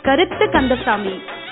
கருத்து கந்தசாமி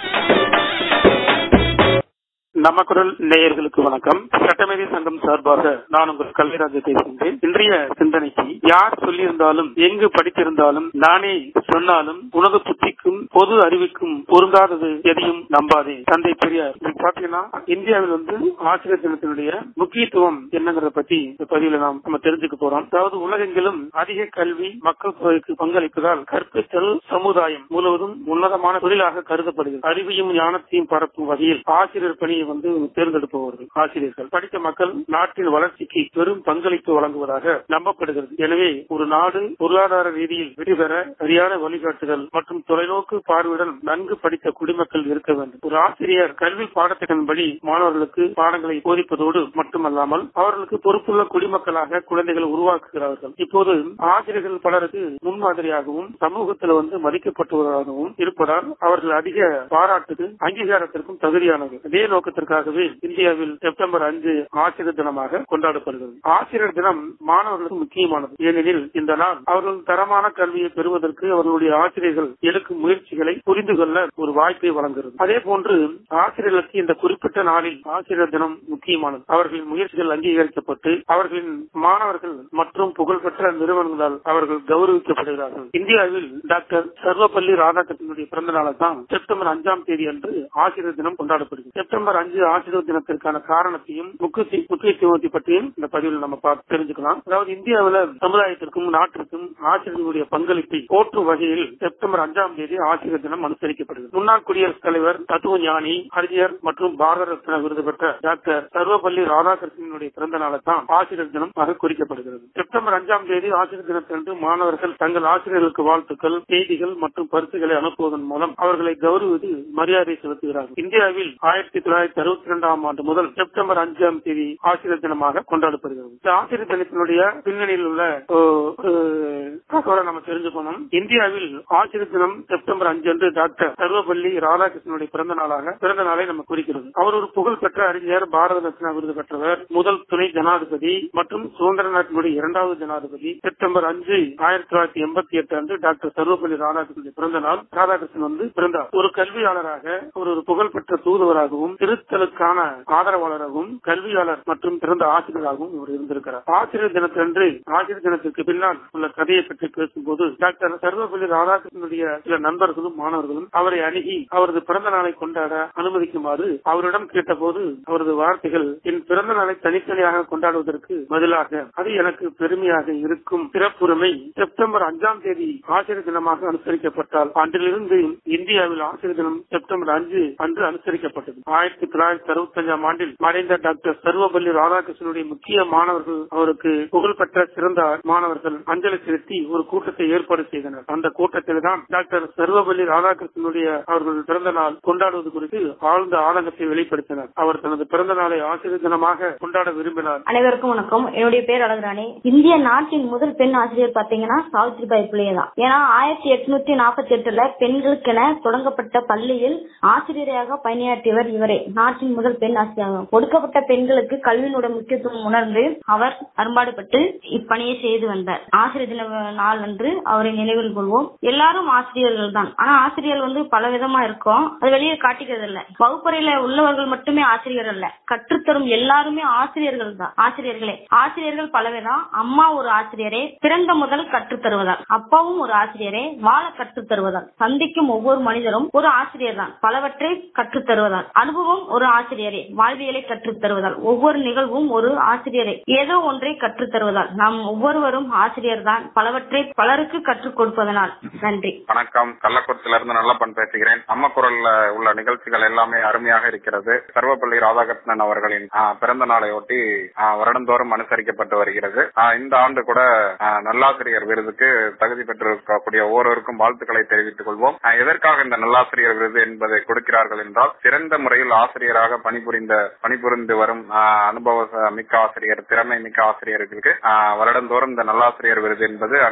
நம்ம குரல் நேயர்களுக்கு வணக்கம் சட்டமேதை சங்கம் சார்பாக நான் உங்கள் கல்விராஜ பேசுகின்றேன் இன்றைய சிந்தனைக்கு யார் சொல்லியிருந்தாலும் எங்கு படித்திருந்தாலும் நானே சொன்னாலும் உனது புத்திக்கும் பொது அறிவுக்கும் பொருந்தாதது எதையும் நம்பாதே தந்தை பெரியார் இது பாத்தீங்கன்னா இந்தியாவில் வந்து ஆசிரியர் தினத்தினுடைய முக்கியத்துவம் என்னங்கிறத பத்தி இந்த பதிவுல நாம் நம்ம தெரிஞ்சுக்க போறோம் அதாவது உலகெங்கிலும் அதிக கல்வி மக்கள் தொகைக்கு பங்களிப்பதால் கற்பித்தல் சமுதாயம் முழுவதும் உன்னதமான தொழிலாக கருதப்படுகிறது அறிவையும் ஞானத்தையும் பரப்பும் வகையில் ஆசிரியர் பணியை வந்து தேர்ந்தெடுப்பவர்கள் ஆசிரியர்கள் படித்த மக்கள் நாட்டின் வளர்ச்சிக்கு பெரும் பங்களிப்பு வழங்குவதாக நம்பப்படுகிறது எனவே ஒரு நாடு பொருளாதார ரீதியில் வெற்றி பெற சரியான வழிகாட்டுதல் மற்றும் தொலைநோக்கு பார்வையுடன் நன்கு படித்த குடிமக்கள் இருக்க வேண்டும் ஒரு ஆசிரியர் கல்வி பாடத்திட்டத்தின்படி மாணவர்களுக்கு பாடங்களை போதிப்பதோடு மட்டுமல்லாமல் அவர்களுக்கு பொறுப்புள்ள குடிமக்களாக குழந்தைகளை உருவாக்குகிறார்கள் இப்போது ஆசிரியர்கள் பலருக்கு முன்மாதிரியாகவும் சமூகத்தில் வந்து மதிக்கப்பட்டவராகவும் இருப்பதால் அவர்கள் அதிக பாராட்டுக்கு அங்கீகாரத்திற்கும் தகுதியானது அதே நோக்கத்திற்காகவே இந்தியாவில் செப்டம்பர் அஞ்சு ஆசிரியர் தினமாக கொண்டாடப்படுகிறது ஆசிரியர் தினம் மாணவர்களுக்கு முக்கியமானது ஏனெனில் இந்த நாள் அவர்கள் தரமான கல்வியை பெறுவதற்கு அவர்களுடைய ஆசிரியர்கள் எடுக்கும் முயற்சிகளை புரிந்து கொள்ள ஒரு வாய்ப்பை வழங்குகிறது அதே போன்று ஆசிரியர்களுக்கு இந்த குறிப்பிட்ட நாளில் ஆசிரியர் தினம் முக்கியமானது அவர்களின் முயற்சிகள் அங்கீகரிக்கப்பட்டு அவர்களின் மாணவர்கள் மற்றும் புகழ்பெற்ற நிறுவனங்களால் அவர்கள் கௌரவிக்கப்படுகிறார்கள் இந்தியாவில் டாக்டர் சர்வப்பள்ளி ராதாகிருஷ்ணனுடைய பிறந்த நாளை தான் செப்டம்பர் அஞ்சாம் தேதி அன்று ஆசிரியர் தினம் கொண்டாடப்படுகிறது செப்டம்பர் அஞ்சு ஆசிரியர் தினத்திற்கான காரணத்தையும் முக்கியத்துவத்தை பற்றியும் இந்த பதிவில் நம்ம பார்த்து தெரிஞ்சுக்கலாம் அதாவது இந்தியாவில் சமுதாயத்திற்கும் நாட்டிற்கும் ஆசிரியர்களுடைய பங்களிப்பை போற்றும் வகையில் செப்டம்பர் அஞ்சாம் தேதி ஆசிரியர் தினம் அனுசரிக்கப்படுகிறது முன்னாள் குடியரசுத் தலைவர் தத்துவ ஞானி அறிஞர் மற்றும் பாரத ரத்னா விருது பெற்ற டாக்டர் சர்வப்பள்ளி ராதாகிருஷ்ணனுடைய பிறந்த நாளை தான் ஆசிரியர் தினம் குறிக்கப்படுகிறது செப்டம்பர் அஞ்சாம் தேதி ஆசிரியர் தினத்தன்று மாணவர்கள் தங்கள் ஆசிரியர்களுக்கு வாழ்த்துக்கள் செய்திகள் மற்றும் பரிசுகளை அனுப்புவதன் மூலம் அவர்களை கௌரவித்து மரியாதை செலுத்துகிறார்கள் இந்தியாவில் ஆயிரத்தி தொள்ளாயிரத்தி அறுபத்தி இரண்டாம் ஆண்டு முதல் செப்டம்பர் அஞ்சாம் தேதி ஆசிரியர் தினமாக கொண்டாடப்படுகிறது இந்த ஆசிரியர் தினத்தினுடைய பின்னணியில் உள்ள தகவலை நம்ம தெரிஞ்சுக்கணும் இந்தியாவில் ஆசிரியர் தினம் செப்டம்பர் அஞ்சு அன்று டாக்டர் சர்வபள்ளி ராதாகிருஷ்ணனுடைய பிறந்த நாளாக பிறந்த நாளை நம்ம குறிக்கிறது அவர் ஒரு புகழ்பெற்ற அறிஞர் பாரத ரத்னா விருது பெற்றவர் முதல் துணை ஜனாதிபதி மற்றும் சுதந்திர நாட்டினுடைய இரண்டாவது ஜனாதிபதி செப்டம்பர் அஞ்சு ஆயிரத்தி தொள்ளாயிரத்தி எண்பத்தி எட்டு அன்று டாக்டர் சர்வபள்ளி ராதாகிருஷ்ணன் பிறந்த நாள் ராதாகிருஷ்ணன் வந்து பிறந்தார் ஒரு கல்வியாளராக ஒரு ஒரு புகழ்பெற்ற தூதுவராகவும் திருத்தலுக்கான ஆதரவாளராகவும் கல்வியாளர் மற்றும் சிறந்த ஆசிரியராகவும் இவர் இருந்திருக்கிறார் ஆசிரியர் தினத்தன்று ஆசிரியர் தினத்திற்கு பின்னால் உள்ள கதையை பற்றி பேசும்போது டாக்டர் சர்வபள்ளி ராதாகிருஷ்ணனுடைய சில நண்பர்களும் மாணவர்களும் அவரை அணுகி அவரது பிறந்த நாளை கொண்டாட அனுமதிக்குமாறு அவரிடம் கேட்டபோது அவரது வார்த்தைகள் என் பிறந்த நாளை தனித்தனியாக கொண்டாடுவதற்கு பதிலாக அது எனக்கு பெருமையாக இருக்கும் சிறப்புரிமை செப்டம்பர் அஞ்சாம் தேதி ஆசிரியர் தினமாக அனுசரிக்கப்பட்டால் அன்றிலிருந்து இந்தியாவில் ஆசிரியர் தினம் செப்டம்பர் அஞ்சு அன்று அனுசரிக்கப்பட்டது ஆயிரத்தி தொள்ளாயிரத்தி அறுபத்தி அஞ்சாம் ஆண்டில் மறைந்த டாக்டர் சர்வபள்ளி ராதாகிருஷ்ணனுடைய முக்கிய மாணவர்கள் அவருக்கு புகழ்பெற்ற சிறந்த மாணவர்கள் அஞ்சலி செலுத்தி ஒரு கூட்டத்தை ஏற்பாடு செய்தனர் அந்த கூட்டத்தில் தான் டாக்டர் சர்வபள்ளி ராதாகிருஷ்ணனுடைய அவர்கள் பிறந்த நாள் கொண்டாடுவது குறித்து ஆழ்ந்த ஆதங்கத்தை வெளிப்படுத்தினார் அவர் தனது பிறந்த நாளை ஆசிரியர் தினமாக கொண்டாட விரும்பினார் அனைவருக்கும் வணக்கம் என்னுடைய பேர் அழகுராணி இந்திய நாட்டின் முதல் பெண் ஆசிரியர் பாத்தீங்கன்னா சாவித்ரிபாய் புலே தான் ஏன்னா ஆயிரத்தி எட்நூத்தி நாற்பத்தி எட்டுல பெண்களுக்கென தொடங்கப்பட்ட பள்ளியில் ஆசிரியராக பணியாற்றியவர் இவரே நாட்டின் முதல் பெண் ஆசிரியர் ஒடுக்கப்பட்ட பெண்களுக்கு கல்வியினுடைய முக்கியத்துவம் உணர்ந்து அவர் அரும்பாடுபட்டு இப்பணியை செய்து வந்தார் ஆசிரியர் தின நாள் அன்று அவரை நினைவில் கொள்வோம் எல்லாரும் ஆசிரியர்கள் தான் ஆனா ஆசிரியர் வந்து பல விதமா இருக்கும் அது வெளியே காட்டிக்கிறது இல்ல வகுப்பறையில உள்ளவர்கள் மட்டுமே ஆசிரியர் அல்ல கற்றுத்தரும் எல்லாருமே ஆசிரியர்கள் தான் ஆசிரியர்களே ஆசிரியர்கள் பலவிதம் அம்மா ஒரு ஆசிரியரே பிறந்த முதல் கற்றுத் தருவதால் அப்பாவும் ஒரு ஆசிரியரே வாழ கற்றுத் தருவதால் சந்திக்கும் ஒவ்வொரு மனிதரும் ஒரு ஆசிரியர் தான் பலவற்றை கற்றுத் தருவதால் அனுபவம் ஒரு ஆசிரியரே வாழ்வியலை கற்றுத் தருவதால் ஒவ்வொரு நிகழ்வும் ஒரு ஆசிரியரே ஏதோ ஒன்றை கற்றுத் தருவதால் நாம் ஒவ்வொருவரும் ஆசிரியர் தான் பலவற்றை பலருக்கு கற்றுக் கொடுப்பதனால் நன்றி வணக்கம் கள்ளக்குறிச்சியிலிருந்து நல்லப்பன் பேசுகிறேன் நம்ம குரல்ல உள்ள நிகழ்ச்சிகள் எல்லாமே அருமையாக இருக்கிறது சர்வப்பள்ளி ராதாகிருஷ்ணன் அவர்களின் ஆ, பிறந்த நாளை ஒட்டி ஆ, வருடந்தோறும் அனுசரிக்கப்பட்டு வருகிறது ஆ, இந்த ஆண்டு கூட ஆ, நல்லாசிரியர் விருதுக்கு தகுதி பெற்றிருக்கக்கூடிய ஒவ்வொருவருக்கும் வாழ்த்துக்களை தெரிவித்துக் கொள்வோம் ஆ, எதற்காக இந்த நல்லாசிரியர் விருது என்பதை கொடுக்கிறார்கள் என்றால் சிறந்த முறையில் ஆசிரியராக பணிபுரிந்த பணிபுரிந்து வரும் ஆ, அனுபவ ச- மிக்க ஆசிரியர் திறமை மிக்க ஆசிரியர்களுக்கு ஆ, வருடந்தோறும் இந்த நல்லாசிரியர் விருது என்பது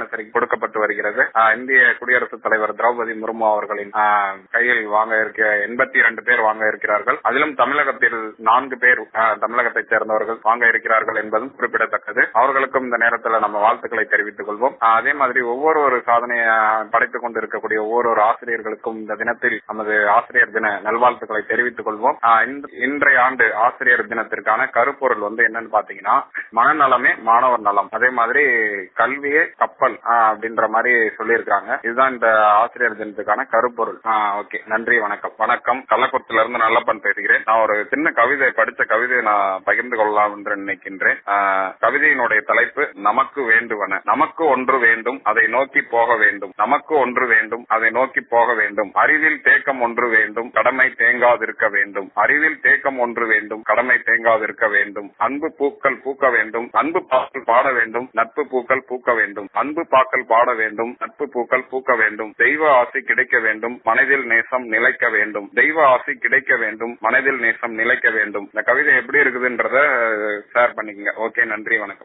அனுசரி கொடுக்கப்பட்டு வருகிறது ஆஹ் இந்திய குடியரசுத் தலைவர் திரௌபதி முர்மு அவர்களின் ஆஹ் கையில் வாங்க இருக்க எண்பத்தி இரண்டு பேர் வாங்க இருக்கிறார்கள் அதிலும் தமிழகத்தில் நான்கு பேர் ஆஹ் தமிழகத்தைச் சேர்ந்தவர்கள் வாங்க இருக்கிறார்கள் என்பதும் குறிப்பிடத்தக்கது அவர்களுக்கும் இந்த நேரத்தில் நம்ம வாழ்த்துக்களை தெரிவித்துக் கொள்வோம் ஆஹ் அதே மாதிரி ஒவ்வொரு ஒரு சாதனையை படைத்துக் கொண்டிருக்கக்கூடிய ஒவ்வொரு ஒரு ஆசிரியர்களுக்கும் இந்த தினத்தில் நமது ஆசிரியர் தின நல்வாழ்த்துக்களை தெரிவித்துக் கொள்வோம் ஆஹ் இந்த- இன்றைய ஆண்டு ஆசிரியர் தினத்திற்கான கருப்பொருள் வந்து என்னன்னு பாத்தீங்கன்னா மனநலமே மாணவர் நலம் அதே மாதிரி கல்வியே கப்பல் ஆஹ் அப்படின்ற மாதிரி சொல்லியிருக்காங்க இதுதான் இந்த ஆசிரியர் தினத்துக்கான கருப்பொருள் ஓகே நன்றி வணக்கம் வணக்கம் கள்ளக்குளத்துல இருந்து நல்லப்பன் பேசுகிறேன் நான் ஒரு சின்ன கவிதை படிச்ச கவிதையை நான் பகிர்ந்து கொள்ளலாம் என்று நினைக்கின்றேன் ஆஹ் கவிதையினுடைய தலைப்பு நமக்கு வேண்டுவன நமக்கு ஒன்று வேண்டும் அதை நோக்கி போக வேண்டும் நமக்கு ஒன்று வேண்டும் அதை நோக்கி போக வேண்டும் அறிவில் தேக்கம் ஒன்று வேண்டும் கடமை தேங்காதிருக்க வேண்டும் அறிவில் தேக்கம் ஒன்று வேண்டும் கடமை தேங்காதிருக்க வேண்டும் அன்பு பூக்கள் பூக்க வேண்டும் அன்பு பாக்கள் பாட வேண்டும் நட்பு பூக்கள் பூக்க வேண்டும் அன்பு பாக்கள் பாட வேண்டும் நட்பு பூக்கள் பூக்க வேண்டும் தெய்வ ஆசை கிடைக்க வேண்டும் மனதில் நேசம் நிலைக்க வேண்டும் தெய்வ ஆசை கிடைக்க வேண்டும் மனதில் நேசம் நிலைக்க வேண்டும் இந்த கவிதை எப்படி இருக்குதுன்றத ஷேர் பண்ணிக்கங்க ஓகே நன்றி வணக்கம்